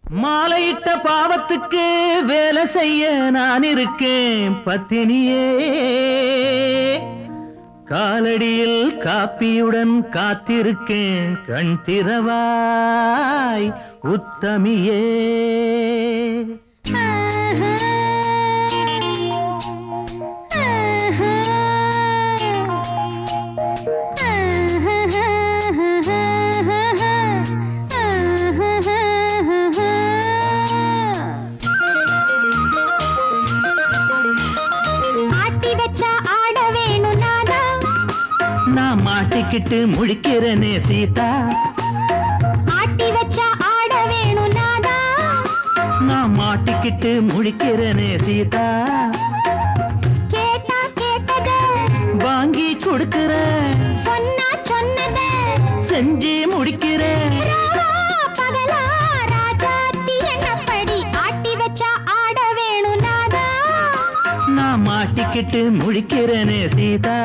மாலையிட்ட பாவத்துக்கு வேலை செய்ய நான் இருக்கேன் பத்தினியே காலடியில் காப்பியுடன் காத்திருக்கேன் கண் திறவாய் உத்தமியே ஆட்டி வச்சா ஆட வேணும் நாதா நான் மாட்டிக்கிட்டு முழிக்கிறேனே சீதா ஆட்டி வச்சா ஆட வேணும் நாதா நான் மாட்டிக்கிட்டு முழிக்கிறேனே சீதா கேட்டா கேட்டத வாங்கி கொடுக்கிறேன் சொன்னா சொன்னத செஞ்சு முடிக்கிறேன் ராவா பகலா ராஜாத்தி என்னப்படி ஆட்டி வச்சா ஆட வேணும் நாதா நான் மாட்டிக்கிட்டு முழிக்கிறேனே சீதா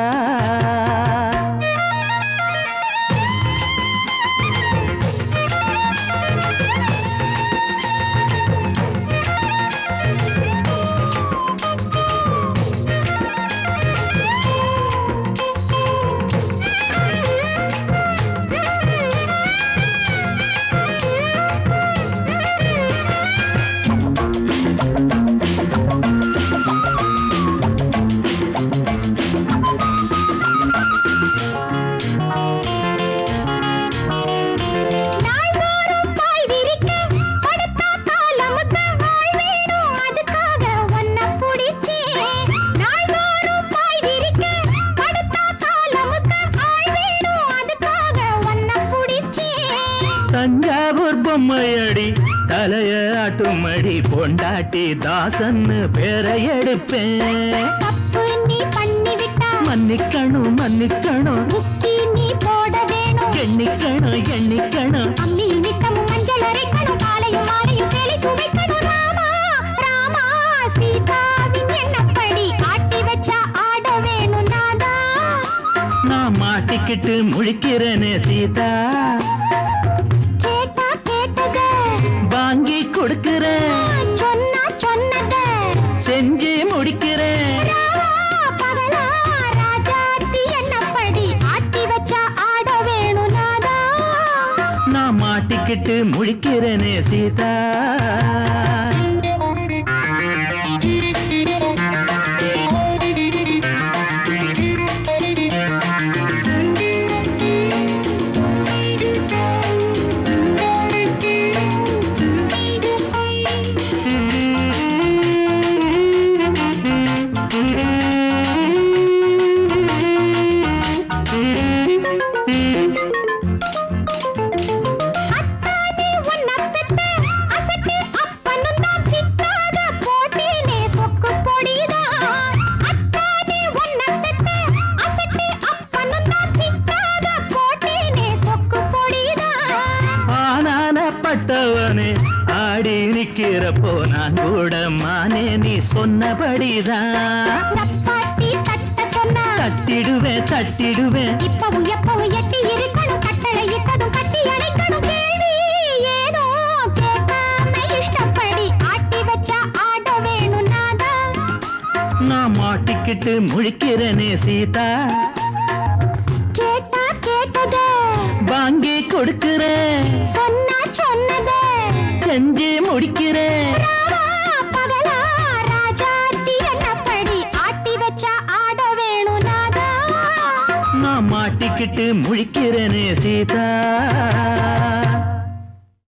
நாள்தோறும் பாய் விரிக்க படுத்தா காலமுத்த ஆள் வேணும் அதுக்காக ஒன்ன புடிச்சேன் நாள்தோறும் பாய் விரிக்க படுத்தா காலமுத்த ஆள் வேணும் அதுக்காக ஒன்ன புடிச்சேன் தஞ்சாவூர் பொம்மையடி தலைய ஆட்டுமடி பொண்டாட்டி தாசன்னு பேரை எடுப்பேன் தப்பு நீ பண்ணி விட்டா மன்னிக்கணும் மன்னிக்கணும் முக்கி நீ போட வேணும் எண்ணிக்கணும் எண்ணிக்கணும் அம்மி நித்தமும் மஞ்சள் அரைக்கணும் காலையும் மாலையும் சேலை துவைக்கணும் ராமா ராமா சீதாவின் என்னப்படி ஆட்டி வச்சா ஆட வேணும் நாதா நான் மாட்டிக்கிட்டு முழிக்கிறேனே சீதா கேட்டா கேட்டத வாங்கி கொடுக்கிறேன் சொன்னா சொன்னத செஞ்சு முடிக்கிறேன் ராவா பகலா ராஜாத்தி என்னப்படி ஆட்டி வச்சா ஆட வேணும் நாதா நான் மாட்டிக்கிட்டு முழிக்கிறேனே சீதா அத்தானே உன்னை பெத்த அசட்டு அப்பனும் தான் சித்தாக போட்டேனே சொக்கு பொடிதான். அத்தானே உன்னை பெத்த அசட்டு அப்பனும் தான் சித்தாக போட்டேனே சொக்கு பொடிதான். ஆனான பட்டவனே ஆடி நிக்கிறப்போ நான் கூட மானே நீ சொன்னபடிதான் தப்பாட்டி தட்ட சொன்னா, தட்டிடுவேன் தட்டிடுவேன் இப்பவும் எப்பவும் எட்டி இருக்கணும் கட்டளை இட்டதும் கட்டி அணைக்கணும் கேள்வி ஏனோ கேட்காம இஷ்டப்படி ஆட்டி வச்சா ஆட வேணும் நாதா நான் மாட்டிக்கிட்டு முழிக்கிறேனே சீதா கேட்டா கேட்டத வாங்கி கொடுக்கிறேன் சொன்னா சொன்னத செஞ்சு முடிக்கிறேன் ராவா பகலா ராஜாத்தி என்னப்படி ஆட்டி வச்சா ஆட வேணும் நாதா நான் மாட்டிக்கிட்டு முழிக்கிறேனே சீதா